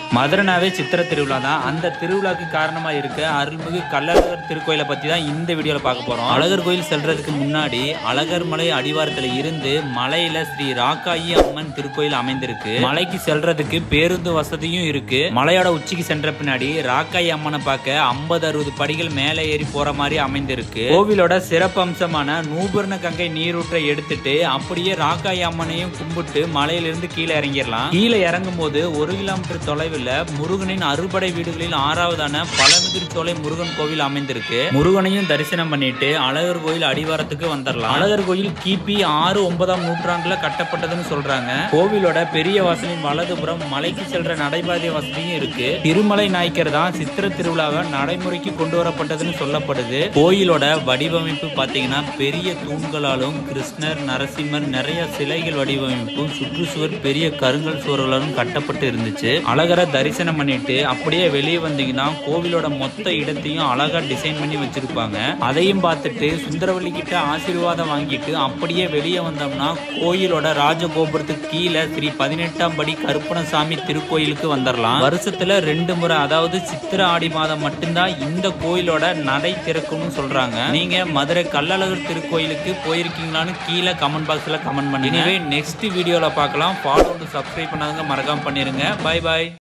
மதுரனாவே சித்திர திருவிழா தான் அந்த திருவிழாக்கு காரணமா இருக்க அருள்மிகு கள்ளழகர் திருக்கோயிலை பத்தி தான் இந்த வீடியோல பார்க்க போறோம் அழகர் கோயில் செல்றதுக்கு முன்னாடி அழகர் மலை அடிவாரத்துல இருந்து மலையில ஸ்ரீ ராக்காயி அம்மன் திருக்கோயில் அமைந்திருக்கு மலைக்கு செல்றதுக்கு பேருந்து வசதியும் இருக்கு மலையோட உச்சிக்கு சென்ற பின்னாடி ராக்காயி அம்மனை பார்க்க ஐம்பது அறுபது படிகள் மேலே ஏறி போற மாதிரி அமைந்திருக்கு கோவிலோட சிறப்பு அம்சமான நூபர்ண கங்கை நீரூற்றை எடுத்துட்டு அப்படியே ராக்காயி அம்மனையும் கும்பிட்டு மலையிலிருந்து கீழே இறங்கிடலாம் கீழே இறங்கும் போது ஒரு கிலோமீட்டர் தொலைவில் முருகனின் அறுபடை வீடுகளில் ஆறாவதான பழமுதிர் சோலை முருகன் கோவில் அமைந்திருக்கு முருகனையும் தரிசனம் பண்ணிட்டு அழகர் கோயில் அடிவாரத்துக்கு வந்துடலாம் அழகர் கோயில் கிபி ஆறு ஒன்பதாம் நூற்றாண்டுல கட்டப்பட்டதுன்னு சொல்றாங்க கோவிலோட பெரிய வாசலின் வலதுபுறம் மலைக்கு செல்ற நடைபாதை வசதியும் இருக்கு திருமலை நாயக்கர் தான் சித்திர திருவிழாவை நடைமுறைக்கு கொண்டு வரப்பட்டதுன்னு சொல்லப்படுது கோயிலோட வடிவமைப்பு பாத்தீங்கன்னா பெரிய தூண்களாலும் கிருஷ்ணர் நரசிம்மர் நிறைய சிலைகள் வடிவமைப்பும் சுற்றுச்சுவர் பெரிய கருங்கல் சுவர்களாலும் கட்டப்பட்டு இருந்துச்சு அழகரை தரிசனம் பண்ணிட்டு அப்படியே வெளியே வந்தீங்கன்னா கோவிலோட மொத்த இடத்தையும் அழகா டிசைன் பண்ணி வச்சிருப்பாங்க அதையும் பார்த்துட்டு சுந்தரவல்லி கிட்ட ஆசீர்வாதம் வாங்கிட்டு அப்படியே வெளியே வந்தோம்னா கோயிலோட ராஜகோபுரத்துக்கு கீழே ஸ்ரீ பதினெட்டாம் படி கருப்பணசாமி திருக்கோயிலுக்கு வந்துடலாம் வருஷத்துல ரெண்டு முறை அதாவது சித்திர ஆடி மாதம் மட்டும்தான் இந்த கோயிலோட நடை திறக்கும்னு சொல்றாங்க நீங்க மதுரை கள்ளழகர் திருக்கோயிலுக்கு போயிருக்கீங்களான்னு கீழே கமெண்ட் பாக்ஸ்ல கமெண்ட் பண்ணுங்க நெக்ஸ்ட் வீடியோல பார்க்கலாம் ஃபாலோ சப்ஸ்கிரைப் பண்ணாதவங்க மறக்காம பண்ணிருங்க பை பாய்